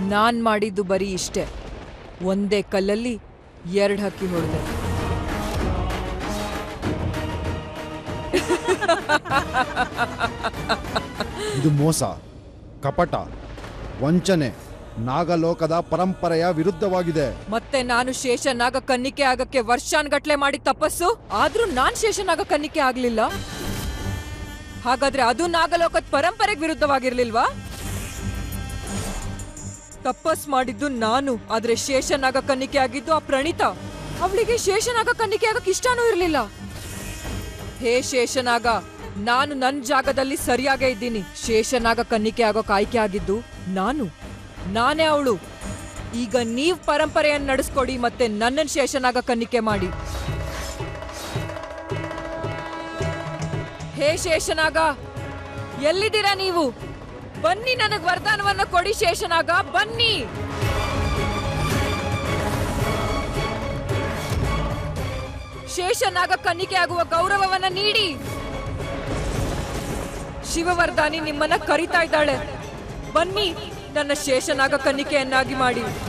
ನಾನ್ ಮಾಡಿದ್ದು ಬರೀ ಇಷ್ಟೇ ಒಂದೇ ಕಲ್ಲಲ್ಲಿ ಎರಡು ಹಕ್ಕಿ ಹೊಡೆದೆ ಇದು ಮೋಸ ಕಪಟ ವಂಚನೆ ನಾಗಲೋಕದ ಪರಂಪರೆಯ ವಿರುದ್ಧವಾಗಿದೆ ಮತ್ತೆ ನಾನು ಶೇಷನಾಗ ಕನ್ನಿಕೆ ಆಗಕ್ಕೆ ವರ್ಷಾನ್ಗಟ್ಲೆ ಮಾಡಿ ತಪಸ್ಸು ಆದ್ರೂ ನಾನ್ ಶೇಷನಾಗ ಕನ್ನಿಕೆ ಆಗ್ಲಿಲ್ಲ ಹಾಗಾದ್ರೆ ಅದು ನಾಗಲೋಕದ ಪರಂಪರೆಗೆ ವಿರುದ್ಧವಾಗಿರ್ಲಿಲ್ವಾ ತಪಸ್ ಮಾಡಿದ್ದು ನಾನು ಆದ್ರೆ ಶೇಷನಾಗ ಕನ್ನಿಕೆ ಆಗಿದ್ದು ಆ ಪ್ರಣೀತ ಅವಳಿಗೆ ಶೇಷನಾಗ ಕನ್ನಿಕೆ ಆಗಕ್ ಇಷ್ಟನೂ ಇರ್ಲಿಲ್ಲ ಹೇ ಶೇಷನಾಗ ನಾನು ನನ್ ಜಾಗದಲ್ಲಿ ಸರಿಯಾಗೇ ಇದ್ದೀನಿ ಶೇಷನಾಗ ಕನ್ನಿಕೆ ಆಗೋಕ್ ಆಯ್ಕೆ ಆಗಿದ್ದು ನಾನು ನಾನೇ ಅವಳು ಈಗ ನೀವ್ ಪರಂಪರೆಯನ್ನು ನಡೆಸ್ಕೊಡಿ ಮತ್ತೆ ನನ್ನನ್ ಶೇಷನಾಗ ಕನ್ನಿಕೆ ಮಾಡಿ ಹೇ ಶೇಷನಾಗ ಎಲ್ಲಿದ್ದೀರಾ ನೀವು ಬನ್ನಿ ನನಗ್ ವರದಾನವನ್ನ ಕೊಡಿ ಶೇಷನಾಗ ಬನ್ನಿ ಶೇಷನಾಗ ಕನ್ನಿಕೆ ಆಗುವ ಗೌರವವನ್ನ ನೀಡಿ ಶಿವವರ್ಧಾನಿ ನಿಮ್ಮನ್ನ ಕರಿತಾ ಇದ್ದಾಳೆ ಬನ್ನಿ ನನ್ನ ಶೇಷನಾಗ ಕನ್ನಿಕೆಯನ್ನಾಗಿ ಮಾಡಿ